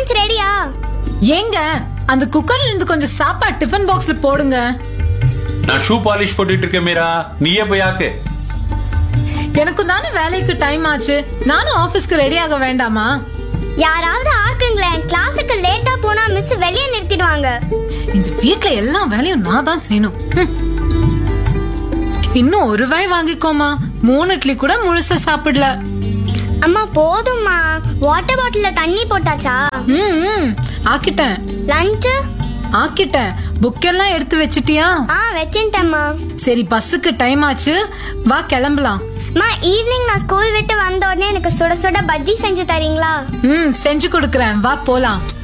Lunch ரெடியா ஏங்க அந்த குக்கர்ல இருந்து கொஞ்சம் சாப்பாடு டிஃபன் பாக்ஸ்ல போடுங்க நான் ஷூ பாலிஷ் போட்டுட்டு இருக்கேன் மீரா நீயே போய் ஆக்கு எனக்கும் தானே வேலைக்கு டைம் ஆச்சு நானும் ஆபீஸ்க்கு ரெடி ஆக வேண்டாமா யாராவது ஆக்குங்களேன் கிளாஸுக்கு லேட்டா போனா மிஸ் வெளியே நிறுத்திடுவாங்க இந்த வீட்ல எல்லா வேலையும் நான் தான் செய்யணும் ஹம். இன்னும் ஒரு வாய் வாங்கிக்கோமா மூணு இட்லி கூட முழுசா சாப்பிடல அம்மா போதும்மா வாட்டர் பாட்டில்ல தண்ணி போட்டாச்சா ம், ம். ஆக்கிட்டேன் லஞ்ச் ஆக்கிட்டேன் புக் எல்லாம் எடுத்து வச்சிட்டியா ஆ வச்சுட்டேம்மா சரி பஸ்ஸுக்கு டைம் ஆச்சு வா கிளம்பலாம் அம்மா ஈவினிங் நான் ஸ்கூல் விட்டு வந்த உடனே எனக்கு சுட சுட பஜ்ஜி செஞ்சு தரீங்களா ம் செஞ்சு கொடுக்கறேன் வா போலாம்